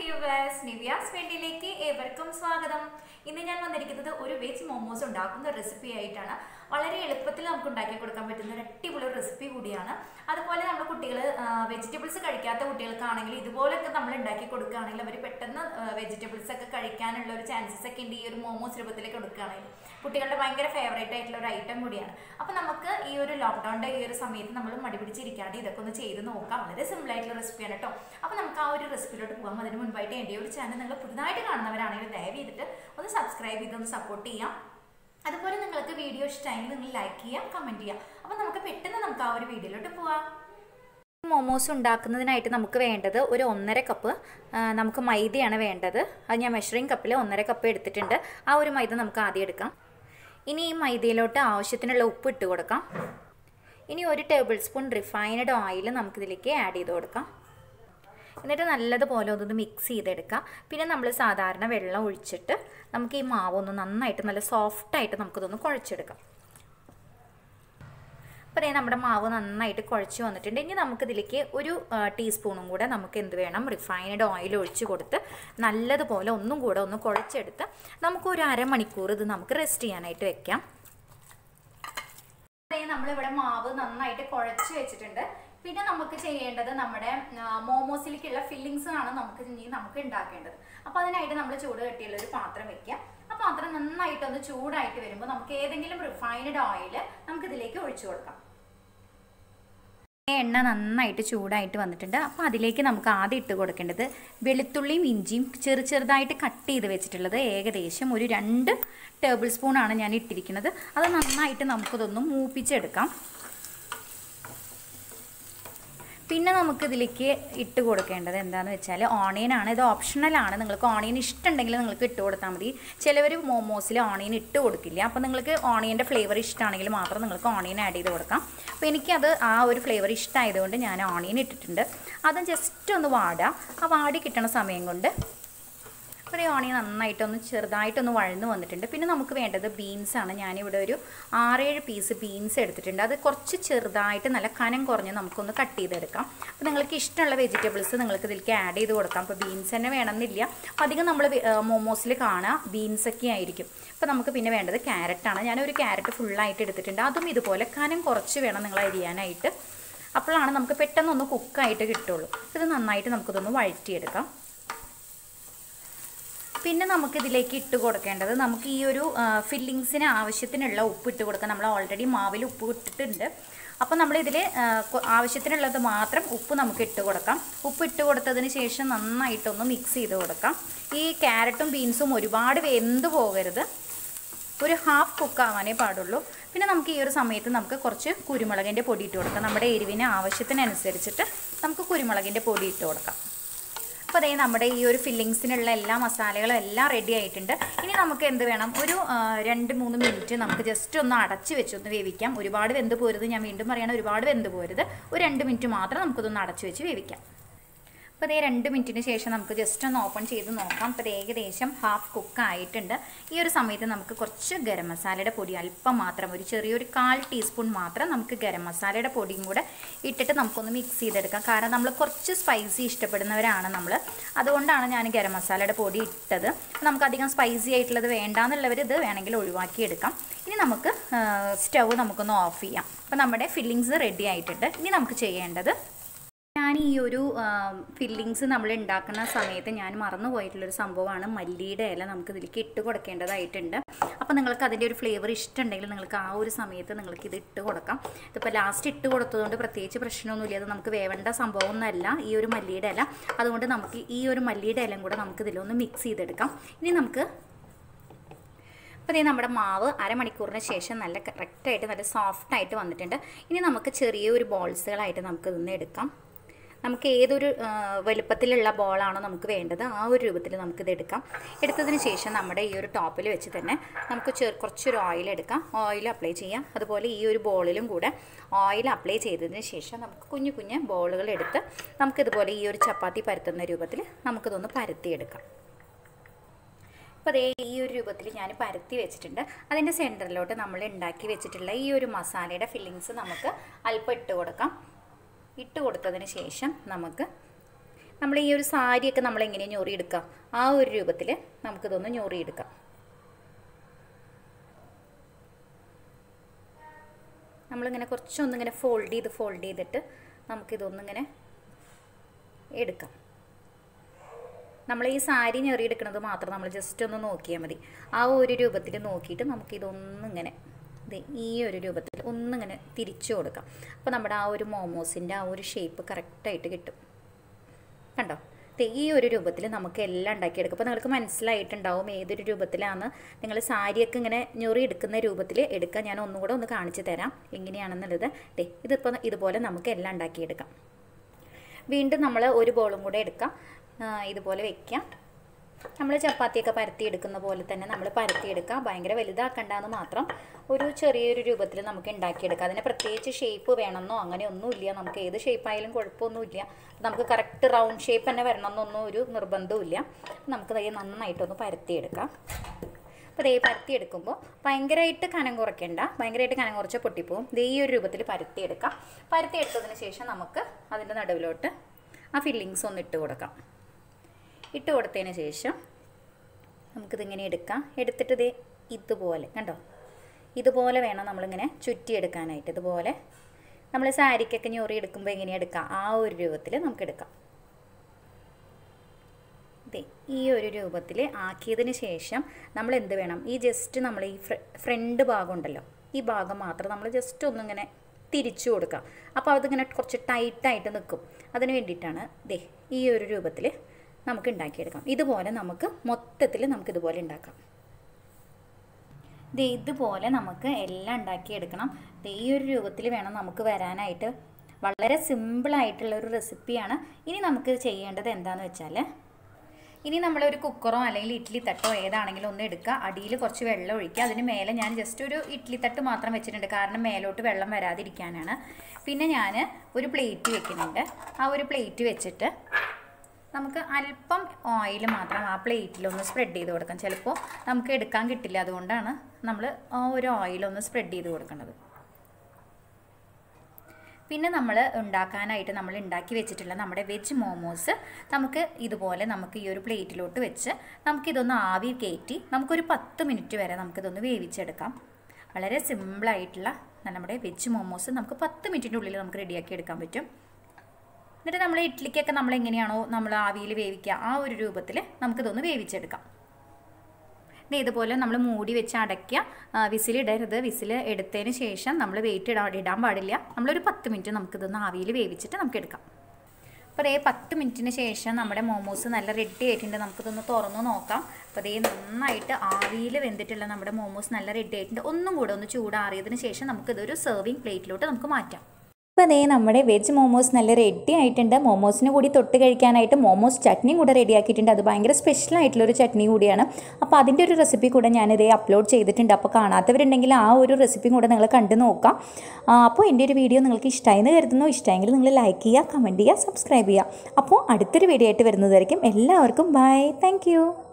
viewers Nivya's വേണ്ടിയിലേക്ക് ഏവർക്കും സ്വാഗതം ഇന്ന് ഞാൻ വന്നിരിക്കുന്നത് ഒരു വെജ് മോമോസ് ഉണ്ടാക്കുന്ന റെസിപ്പി ആയിട്ടാണ് വളരെ എളുപ്പത്തിൽ നമുക്ക് ഉണ്ടാക്കി കൊടുക്കാൻ പറ്റുന്ന ഒരു അടിപൊളി റെസിപ്പി കൂടിയാണ് അതുപോലെ നമ്മുടെ കുട്ടികൾ വെജിറ്റബിൾസ് കഴിക്കാത്ത കുട്ടികൾക്കാണെങ്കിൽ ഇതുപോലൊക്കെ നമ്മൾ ഉണ്ടാക്കി കൊടുക്കുകയാണെങ്കിൽ അവർ പെട്ടെന്ന് വെജിറ്റബിൾസ് ഒക്കെ കഴിക്കാനുള്ള ഒരു ചാൻസസ് ഒക്കെ ഉണ്ട് ഈ ഒരു മോമോസ് രൂപത്തിലേക്ക് കൊടുക്കുകയാണെങ്കിൽ കുട്ടികളുടെ ഭയങ്കര ഫേവറേറ്റ് ആയിട്ടുള്ള ഒരു ഐറ്റം കൂടിയാണ് അപ്പോൾ നമുക്ക് ഈ ഒരു ലോക്ക്ഡൗണിൻ്റെ ഈ ഒരു സമയത്ത് നമ്മൾ മടി പിടിച്ചിരിക്കാണ്ട് ഇതൊക്കെ ഒന്ന് ചെയ്ത് നോക്കാം വളരെ സിമ്പിൾ ആയിട്ടുള്ള റെസിപ്പിയാണ് കേട്ടോ അപ്പോൾ നമുക്ക് ആ ഒരു റെസിപ്പിയിലോട്ട് പോകാം അതിന് മുൻപായിട്ട് എൻ്റെ ഒരു ചാനൽ നിങ്ങൾ പുതുതായിട്ട് കാണുന്നവരാണെങ്കിൽ ദയവ് ചെയ്തിട്ട് ഒന്ന് സബ്സ്ക്രൈബ് ചെയ്ത് ഒന്ന് സപ്പോർട്ട് ചെയ്യാം അതുപോലെ നിങ്ങൾക്ക് വീഡിയോ ഇഷ്ടമായെങ്കിൽ നിങ്ങൾ ലൈക്ക് ചെയ്യാം കമൻറ്റ് ചെയ്യാം അപ്പോൾ നമുക്ക് പെട്ടെന്ന് നമുക്ക് ആ ഒരു വീഡിയോയിലോട്ട് പോവാം മോമോസ് ഉണ്ടാക്കുന്നതിനായിട്ട് നമുക്ക് വേണ്ടത് ഒരു ഒന്നര കപ്പ് ആ, നമുക്ക് മൈദയാണ് വേണ്ടത് അത് ഞാൻ മെഷറിംഗ് കപ്പിൽ ഒന്നര കപ്പ് എടുത്തിട്ടുണ്ട് ആ ഒരു മൈദ നമുക്ക് ആദ്യം എടുക്കാം ഇനി ഈ മൈദയിലോട്ട് ആവശ്യത്തിനുള്ള ഉപ്പ് ഇട്ട് കൊടുക്കാം ഇനി ഒരു ടേബിൾ സ്പൂൺ റിഫൈനഡ് ഓയിൽ നമുക്കിതിലേക്ക് ആഡ് ചെയ്ത് കൊടുക്കാം എന്നിട്ട് നല്ലതുപോലെ ഒന്ന് മിക്സ് ചെയ്തെടുക്കാം പിന്നെ നമ്മൾ സാധാരണ വെള്ളം ഒഴിച്ചിട്ട് നമുക്ക് ഈ മാവ് ഒന്ന് നന്നായിട്ട് നല്ല സോഫ്റ്റായിട്ട് നമുക്കിതൊന്ന് കുഴച്ചെടുക്കാം അപ്പോൾ അതേ നമ്മുടെ മാവ് നന്നായിട്ട് കുഴച്ച് വന്നിട്ടുണ്ട് ഇനി നമുക്കിതിലേക്ക് ഒരു ആ, ടീസ്പൂണും കൂടെ നമുക്ക് എന്ത് വേണം റിഫൈൻഡ് ഓയിൽ ഒഴിച്ച് കൊടുത്ത് നല്ലതുപോലെ ഒന്നും കൂടെ ഒന്ന് കുഴച്ചെടുത്ത് നമുക്ക് ഒരു അരമണിക്കൂർ ഇത് നമുക്ക് റെസ്റ്റ് ചെയ്യാനായിട്ട് വെക്കാം അതേ നമ്മളിവിടെ മാവ് നന്നായിട്ട് കുഴച്ച് വെച്ചിട്ടുണ്ട് പിന്നെ നമുക്ക് ചെയ്യേണ്ടത് നമ്മുടെ ആ, മോമോസിലേക്കുള്ള ഫില്ലിങ്സ് ആണ് നമുക്ക് ഇനി നമുക്ക് ഉണ്ടാക്കേണ്ടത് അപ്പോൾ അതിനായിട്ട് നമ്മൾ ചൂട് കെട്ടിയുള്ള ഒരു പാത്രം വെക്കുക ആ പാത്രം നന്നായിട്ടൊന്ന് ചൂടായിട്ട് വരുമ്പോൾ നമുക്ക് ഏതെങ്കിലും റിഫൈൻഡ് ഓയിൽ നമുക്ക് ഇതിലേക്ക് ഒഴിച്ചു കൊടുക്കാം എണ്ണ നന്നായിട്ട് ചൂടായിട്ട് വന്നിട്ടുണ്ട് അപ്പോൾ അതിലേക്ക് നമുക്ക് ആദ്യം ഇട്ട് കൊടുക്കേണ്ടത് വെളുത്തുള്ളിയും ഇഞ്ചിയും ചെറു ചെറുതായിട്ട് കട്ട് ചെയ്ത് വെച്ചിട്ടുള്ളത് ഏകദേശം ഒരു രണ്ട് ടേബിൾ സ്പൂണാണ് ഞാൻ ഇട്ടിരിക്കുന്നത് അത് നന്നായിട്ട് നമുക്കതൊന്ന് മൂപ്പിച്ചെടുക്കാം പിന്നെ നമുക്ക് ഇതിലേക്ക് ഇട്ട് കൊടുക്കേണ്ടത് എന്താണെന്ന് വെച്ചാൽ ഓണിയൻ ആണ് ഇത് ഓപ്ഷണലാണ് നിങ്ങൾക്ക് ഓണിയൻ ഇഷ്ടമുണ്ടെങ്കിൽ നിങ്ങൾക്ക് ഇട്ട് കൊടുത്താൽ മതി ചിലവർ മോമോസിൽ ഓണിയൻ ഇട്ട് കൊടുക്കില്ല അപ്പോൾ നിങ്ങൾക്ക് ഓണിയൻ്റെ ഫ്ലേവർ ഇഷ്ടമാണെങ്കിൽ മാത്രം നിങ്ങൾക്ക് ഓണിയൻ ആഡ് ചെയ്ത് കൊടുക്കാം അപ്പോൾ എനിക്കത് ആ ഒരു ഫ്ലേവർ ഇഷ്ടമായതുകൊണ്ട് ഞാൻ ഓണിയൻ ഇട്ടിട്ടുണ്ട് അതും ജസ്റ്റ് ഒന്ന് വാടുക ആ വാടി കിട്ടണ സമയം കൊണ്ട് അപ്പോൾ ഈ ഓണിയൻ നന്നായിട്ടൊന്ന് ചെറുതായിട്ടൊന്ന് വഴന്ന് വന്നിട്ടുണ്ട് പിന്നെ നമുക്ക് വേണ്ടത് ബീൻസാണ് ഞാനിവിടെ ഒരു ആറേഴ് പീസ് ബീൻസ് എടുത്തിട്ടുണ്ട് അത് കുറച്ച് ചെറുതായിട്ട് നല്ല കനം കുറഞ്ഞ് നമുക്കൊന്ന് കട്ട് ചെയ്തെടുക്കാം അപ്പോൾ നിങ്ങൾക്ക് ഇഷ്ടമുള്ള വെജിറ്റബിൾസ് നിങ്ങൾക്ക് ഇതിലേക്ക് ആഡ് ചെയ്ത് കൊടുക്കാം അപ്പോൾ ബീൻസ് തന്നെ വേണമെന്നില്ല അപ്പോൾ അധികം നമ്മൾ മോമോസിൽ കാണാം ബീൻസൊക്കെ ആയിരിക്കും അപ്പോൾ നമുക്ക് പിന്നെ വേണ്ടത് ക്യാരറ്റാണ് ഞാനൊരു ക്യാരറ്റ് ഫുള്ളായിട്ട് എടുത്തിട്ടുണ്ട് അതും ഇതുപോലെ കനം കുറച്ച് വേണം നിങ്ങൾ അരിയാനായിട്ട് അപ്പോഴാണ് നമുക്ക് പെട്ടെന്നൊന്ന് കുക്കായിട്ട് കിട്ടുള്ളൂ ഇത് നന്നായിട്ട് നമുക്കിതൊന്ന് വഴറ്റിയെടുക്കാം പിന്നെ നമുക്ക് ഇതിലേക്ക് ഇട്ട് കൊടുക്കേണ്ടത് നമുക്ക് ഈ ഒരു ഫില്ലിങ്സിന് ആവശ്യത്തിനുള്ള ഉപ്പ് ഇട്ട് കൊടുക്കാം നമ്മൾ ഓൾറെഡി മാവിൽ ഉപ്പ് ഇട്ടിട്ടുണ്ട് അപ്പോൾ നമ്മളിതിൽ ആവശ്യത്തിനുള്ളത് മാത്രം ഉപ്പ് നമുക്ക് ഇട്ട് കൊടുക്കാം ഉപ്പ് ഇട്ട് കൊടുത്തതിന് ശേഷം നന്നായിട്ടൊന്ന് മിക്സ് ചെയ്ത് കൊടുക്കാം ഈ ക്യാരറ്റും ബീൻസും ഒരുപാട് വെന്ത് പോകരുത് ഒരു ഹാഫ് കുക്ക് ആവാനേ പാടുള്ളൂ പിന്നെ നമുക്ക് ഈ ഒരു സമയത്ത് നമുക്ക് കുറച്ച് കുരുമുളകിൻ്റെ പൊടി ഇട്ട് കൊടുക്കാം നമ്മുടെ എരിവിന് ആവശ്യത്തിനനുസരിച്ചിട്ട് നമുക്ക് കുരുമുളകിൻ്റെ പൊടി ഇട്ട് കൊടുക്കാം അപ്പോൾ അതേ നമ്മുടെ ഈ ഒരു ഫില്ലിങ്സിനുള്ള എല്ലാ മസാലകളും എല്ലാം റെഡി ആയിട്ടുണ്ട് ഇനി നമുക്ക് എന്ത് വേണം ഒരു ആ, രണ്ട് മൂന്ന് മിനിറ്റ് നമുക്ക് ജസ്റ്റ് ഒന്ന് അടച്ച് വെച്ചൊന്ന് വേവിക്കാം ഒരുപാട് വെന്ത് പോരുത് ഞാൻ വീണ്ടും പറയണം ഒരുപാട് വെന്ത് പോരുത് ഒരു രണ്ട് മിനിറ്റ് മാത്രം നമുക്കിതൊന്ന് അടച്ച് വെച്ച് വേവിക്കാം അപ്പോൾ ഇതേ രണ്ട് മിനിറ്റിന് ശേഷം നമുക്ക് ജസ്റ്റ് ഒന്ന് ഓപ്പൺ ചെയ്ത് നോക്കാം അപ്പോൾ ഇത് ഏകദേശം ഹാഫ് കുക്ക് ആയിട്ടുണ്ട് ഈ ഒരു സമയത്ത് നമുക്ക് കുറച്ച് ഗരം മസാലയുടെ പൊടി അല്പം മാത്രം ഒരു ചെറിയൊരു കാൽ ടീസ്പൂൺ മാത്രം നമുക്ക് ഗരം മസാലയുടെ പൊടിയും കൂടെ ഇട്ടിട്ട് നമുക്കൊന്ന് മിക്സ് ചെയ്തെടുക്കാം കാരണം നമ്മൾ കുറച്ച് സ്പൈസി ഇഷ്ടപ്പെടുന്നവരാണ് നമ്മൾ അതുകൊണ്ടാണ് ഞാൻ ഗരം മസാലയുടെ പൊടി ഇട്ടത് നമുക്ക് അധികം സ്പൈസി ആയിട്ടുള്ളത് വേണ്ടാന്നുള്ളവർ ഇത് വേണമെങ്കിൽ ഒഴിവാക്കിയെടുക്കാം ഇനി നമുക്ക് സ്റ്റൗ നമുക്കൊന്ന് ഓഫ് ചെയ്യാം അപ്പോൾ നമ്മുടെ ഫില്ലിങ്സ് റെഡി ആയിട്ടുണ്ട് ഇനി നമുക്ക് ചെയ്യേണ്ടത് ഞാൻ ഈ ഒരു ഫില്ലിങ്സ് നമ്മൾ ഉണ്ടാക്കുന്ന സമയത്ത് ഞാൻ മറന്നു പോയിട്ടുള്ളൊരു സംഭവമാണ് മല്ലിയുടെ ഇല നമുക്ക് ഇതിലേക്ക് ഇട്ട് കൊടുക്കേണ്ടതായിട്ടുണ്ട് അപ്പോൾ നിങ്ങൾക്ക് അതിൻ്റെ ഒരു ഫ്ലേവർ ഇഷ്ടമുണ്ടെങ്കിൽ നിങ്ങൾക്ക് ആ ഒരു സമയത്ത് നിങ്ങൾക്ക് ഇത് ഇട്ട് കൊടുക്കാം ഇതിപ്പോൾ ലാസ്റ്റ് ഇട്ട് കൊടുത്തതുകൊണ്ട് പ്രത്യേകിച്ച് പ്രശ്നമൊന്നുമില്ല അത് നമുക്ക് വേവേണ്ട സംഭവമൊന്നുമല്ല ഈ ഒരു മല്ലിയുടെ ഇല അതുകൊണ്ട് നമുക്ക് ഈ ഒരു മല്ലിയുടെ ഇലയും കൂടെ നമുക്ക് ഇതിലൊന്ന് മിക്സ് ചെയ്തെടുക്കാം ഇനി നമുക്ക് അപ്പോൾ ഇതേ നമ്മുടെ മാവ് അരമണിക്കൂറിന് ശേഷം നല്ല കറക്റ്റായിട്ട് നല്ല സോഫ്റ്റായിട്ട് വന്നിട്ടുണ്ട് ഇനി നമുക്ക് ചെറിയൊരു ബോൾസുകളായിട്ട് നമുക്ക് ഇതൊന്ന് എടുക്കാം നമുക്ക് ഏതൊരു ആ, വലുപ്പത്തിലുള്ള ബോളാണോ നമുക്ക് വേണ്ടത് ആ ഒരു രൂപത്തിൽ നമുക്കിത് എടുക്കാം എടുത്തതിന് ശേഷം നമ്മുടെ ഈ ഒരു ടോപ്പിൽ വെച്ച് തന്നെ നമുക്ക് ചെറു കുറച്ചൊരു ഓയിൽ എടുക്കാം ഓയിൽ അപ്ലൈ ചെയ്യാം അതുപോലെ ഈ ഒരു ബോളിലും കൂടെ ഓയിൽ അപ്ലൈ ചെയ്തതിന് ശേഷം നമുക്ക് കുഞ്ഞു കുഞ്ഞു ബോളുകൾ എടുത്ത് നമുക്കിതുപോലെ ഈ ഒരു ചപ്പാത്തി പരത്തുന്ന രൂപത്തിൽ നമുക്കിതൊന്ന് പരത്തിയെടുക്കാം അപ്പോൾ അതേ ഈ ഒരു രൂപത്തിൽ ഞാൻ പരത്തി വെച്ചിട്ടുണ്ട് അതിൻ്റെ സെൻറ്ററിലോട്ട് നമ്മൾ ഉണ്ടാക്കി വെച്ചിട്ടുള്ള ഈ ഒരു മസാലയുടെ ഫില്ലിങ്സ് നമുക്ക് അല്പം ഇട്ട് കൊടുക്കാം ഇട്ട് കൊടുത്തതിന് ശേഷം നമുക്ക് നമ്മൾ ഈ ഒരു സാരിയൊക്കെ നമ്മൾ എങ്ങനെയാണ് ഞൊറി എടുക്കുക ആ ഒരു രൂപത്തിൽ നമുക്കിതൊന്ന് ഞൊറി എടുക്കാം നമ്മളിങ്ങനെ കുറച്ചൊന്നിങ്ങനെ ഫോൾഡ് ചെയ്ത് ഫോൾഡ് ചെയ്തിട്ട് നമുക്കിതൊന്നിങ്ങനെ എടുക്കാം നമ്മൾ ഈ സാരി ഞെറിയെടുക്കുന്നത് മാത്രം നമ്മൾ ജസ്റ്റ് ഒന്ന് നോക്കിയാൽ മതി ആ ഒരു രൂപത്തിൽ നോക്കിയിട്ട് നമുക്കിതൊന്നിങ്ങനെ ദേ ഈ ഒരു രൂപത്തിൽ ഒന്നിങ്ങനെ തിരിച്ചു കൊടുക്കാം അപ്പോൾ നമ്മുടെ ആ ഒരു മോമോസിൻ്റെ ആ ഒരു ഷേപ്പ് കറക്റ്റായിട്ട് കിട്ടും കണ്ടോ ദേ ഈ ഒരു രൂപത്തിൽ നമുക്ക് എല്ലാം ഉണ്ടാക്കിയെടുക്കും അപ്പോൾ നിങ്ങൾക്ക് മനസ്സിലായിട്ടുണ്ടാവും ഏതൊരു രൂപത്തിലാണ് നിങ്ങൾ സാരിയൊക്കെ ഇങ്ങനെ ഞൊറി എടുക്കുന്ന രൂപത്തിൽ എടുക്കുക ഞാൻ ഒന്നുകൂടെ ഒന്ന് കാണിച്ചു തരാം എങ്ങനെയാണെന്നുള്ളത് ദേ ഇതിപ്പോൾ ഇതുപോലെ നമുക്ക് എല്ലാം ഉണ്ടാക്കിയെടുക്കാം വീണ്ടും നമ്മൾ ഒരു ബോളും കൂടെ എടുക്കാം ആ, ഇതുപോലെ വെക്കാം നമ്മൾ ചപ്പാത്തിയൊക്കെ പരത്തി എടുക്കുന്ന പോലെ തന്നെ നമ്മൾ പരത്തിയെടുക്കുക ഭയങ്കര വലുതാക്കണ്ടെന്ന് മാത്രം ഒരു ചെറിയൊരു രൂപത്തിൽ നമുക്ക് ഉണ്ടാക്കിയെടുക്കാം അതിന് പ്രത്യേകിച്ച് ഷേപ്പ് വേണമെന്നോ അങ്ങനെയൊന്നുമില്ല നമുക്ക് ഏത് ഷേപ്പായാലും കുഴപ്പമൊന്നുമില്ല നമുക്ക് കറക്റ്റ് റൗണ്ട് ഷേപ്പ് തന്നെ വരണമെന്നൊന്നും ഒരു നിർബന്ധവുമില്ല നമുക്ക് ദേ നന്നായിട്ടൊന്ന് പരത്തിയെടുക്കാം അപ്പോൾ ദേ പരത്തിയെടുക്കുമ്പോൾ ഭയങ്കരമായിട്ട് കനം കുറയ്ക്കണ്ട ഭയങ്കരമായിട്ട് കനം കുറച്ച് പൊട്ടിപ്പോവും ദേ ഈ ഒരു രൂപത്തിൽ പരത്തിയെടുക്കാം പരത്തിയെടുത്തതിന് ശേഷം നമുക്ക് അതിൻ്റെ നടുവിലോട്ട് ആ ഫില്ലിങ്സ് ഒന്ന് ഇട്ട് കൊടുക്കാം ഇട്ട് കൊടുത്തതിന് ശേഷം നമുക്കിതിങ്ങനെ എടുക്കാം എടുത്തിട്ട് ദേ ഇതുപോലെ കണ്ടോ ഇതുപോലെ വേണം നമ്മളിങ്ങനെ ചുറ്റിയെടുക്കാനായിട്ട് ഇതുപോലെ നമ്മൾ സാരിക്കൊക്കെ ഞൊറി എടുക്കുമ്പോൾ എങ്ങനെ എടുക്കാം ആ ഒരു രൂപത്തിൽ നമുക്ക് എടുക്കാം ദേ ഈ ഒരു രൂപത്തിൽ ആക്കിയതിന് ശേഷം നമ്മൾ എന്ത് വേണം ഈ ജസ്റ്റ് നമ്മൾ ഈ ഫ്രണ്ട് ഭാഗം ഉണ്ടല്ലോ ഈ ഭാഗം മാത്രം നമ്മൾ ജസ്റ്റ് ഒന്നിങ്ങനെ തിരിച്ചു കൊടുക്കാം അപ്പോൾ അതിങ്ങനെ കുറച്ച് ടൈറ്റായിട്ട് നിൽക്കും അതിന് വേണ്ടിയിട്ടാണ് ദേ ഈ ഒരു രൂപത്തിൽ നമുക്ക് ഉണ്ടാക്കിയെടുക്കാം ഇതുപോലെ നമുക്ക് മൊത്തത്തിൽ നമുക്ക് ഇതുപോലെ ഉണ്ടാക്കാം ദേ ഇതുപോലെ നമുക്ക് എല്ലാം ഉണ്ടാക്കിയെടുക്കണം ദേ ഈ ഒരു രൂപത്തിൽ വേണം നമുക്ക് വരാനായിട്ട് വളരെ സിമ്പിളായിട്ടുള്ള ഒരു റെസിപ്പിയാണ് ഇനി നമുക്ക് ചെയ്യേണ്ടത് എന്താണെന്ന് വെച്ചാൽ ഇനി നമ്മളൊരു കുക്കറോ അല്ലെങ്കിൽ ഇഡ്ഡലി തട്ടോ ഏതാണെങ്കിലും ഒന്ന് എടുക്കുക അടിയിൽ കുറച്ച് വെള്ളം ഒഴിക്കുക അതിന് മേലെ ഞാൻ ജസ്റ്റ് ഒരു ഇഡ്ഡലി തട്ട് മാത്രം വെച്ചിട്ടുണ്ട് കാരണം മേലോട്ട് വെള്ളം വരാതിരിക്കാനാണ് പിന്നെ ഞാൻ ഒരു പ്ലേറ്റ് വെക്കുന്നുണ്ട് ആ ഒരു പ്ലേറ്റ് വെച്ചിട്ട് നമുക്ക് അല്പം ഓയിൽ മാത്രം ആ പ്ലേറ്റിലൊന്ന് സ്പ്രെഡ് ചെയ്ത് കൊടുക്കാം ചിലപ്പോൾ നമുക്ക് എടുക്കാൻ കിട്ടില്ല അതുകൊണ്ടാണ് നമ്മൾ ആ ഒരു ഓയിലൊന്ന് സ്പ്രെഡ് ചെയ്ത് കൊടുക്കുന്നത് പിന്നെ നമ്മൾ ഉണ്ടാക്കാനായിട്ട് നമ്മൾ ഉണ്ടാക്കി വെച്ചിട്ടുള്ള നമ്മുടെ വെജ് മോമോസ് നമുക്ക് ഇതുപോലെ നമുക്ക് ഈ ഒരു പ്ലേറ്റിലോട്ട് വെച്ച് നമുക്കിതൊന്ന് ആവി കയറ്റി നമുക്കൊരു പത്ത് മിനിറ്റ് വരെ നമുക്കിതൊന്ന് വേവിച്ചെടുക്കാം വളരെ സിമ്പിളായിട്ടുള്ള നമ്മുടെ വെജ് മോമോസ് നമുക്ക് പത്ത് മിനിറ്റിൻ്റെ ഉള്ളിൽ നമുക്ക് റെഡിയാക്കി എടുക്കാൻ പറ്റും എന്നിട്ട് നമ്മൾ ഇഡ്ഡലിക്കൊക്കെ നമ്മൾ എങ്ങനെയാണോ നമ്മൾ ആവിയിൽ വേവിക്കുക ആ ഒരു രൂപത്തിൽ നമുക്കിതൊന്ന് വേവിച്ചെടുക്കാം ദേ ഇതുപോലെ നമ്മൾ മൂടി വെച്ച് അടയ്ക്കുക വിസിലിടരുത് വിസിൽ എടുത്തതിന് ശേഷം നമ്മൾ വെയിറ്റ് ഇടാൻ ഇടാൻ പാടില്ല നമ്മളൊരു പത്ത് മിനിറ്റ് നമുക്കിതൊന്ന് ആവിയിൽ വേവിച്ചിട്ട് നമുക്ക് എടുക്കാം അപ്പോൾ അതേ പത്ത് മിനിറ്റിന് ശേഷം നമ്മുടെ മോമോസ് നല്ല റെഡി ആയിട്ടുണ്ട് നമുക്കിതൊന്ന് തുറന്ന് നോക്കാം അപ്പോൾ അതേ നന്നായിട്ട് ആവിയിൽ വെന്തിട്ടുള്ള നമ്മുടെ മോമോസ് നല്ല റെഡി ആയിട്ടുണ്ട് ഒന്നും കൂടെ ഒന്ന് ചൂടാറിയതിന് ശേഷം നമുക്കിതൊരു സെർവിങ് പ്ലേറ്റിലോട്ട് നമുക്ക് മാറ്റാം അപ്പോൾ അതേ നമ്മുടെ വെജ് മോമോസ് നല്ല റെഡി ആയിട്ടുണ്ട് മോമോസിന് കൂടി തൊട്ട് കഴിക്കാനായിട്ട് മോമോസ് ചട്നി കൂടെ റെഡി ആക്കിയിട്ടുണ്ട് അത് ഭയങ്കര സ്പെഷ്യൽ ആയിട്ടുള്ളൊരു ചട്നി കൂടിയാണ് അപ്പോൾ അതിൻ്റെ ഒരു റെസിപ്പി കൂടെ ഞാനിതേ അപ്ലോഡ് ചെയ്തിട്ടുണ്ട് അപ്പോൾ കാണാത്തവരുണ്ടെങ്കിൽ ആ ഒരു റെസിപ്പിയും കൂടെ നിങ്ങൾ കണ്ടു നോക്കാം ആ, അപ്പോൾ എൻ്റെ ഒരു വീഡിയോ നിങ്ങൾക്ക് ഇഷ്ടമായി എന്ന് കരുതുന്നു ഇഷ്ടമെങ്കിൽ നിങ്ങൾ ലൈക്ക് ചെയ്യുക കമൻറ്റ് ചെയ്യുക സബ്സ്ക്രൈബ് ചെയ്യുക അപ്പോൾ അടുത്തൊരു വീഡിയോ ആയിട്ട് വരുന്നതായിരിക്കും എല്ലാവർക്കും ബൈ താങ്ക്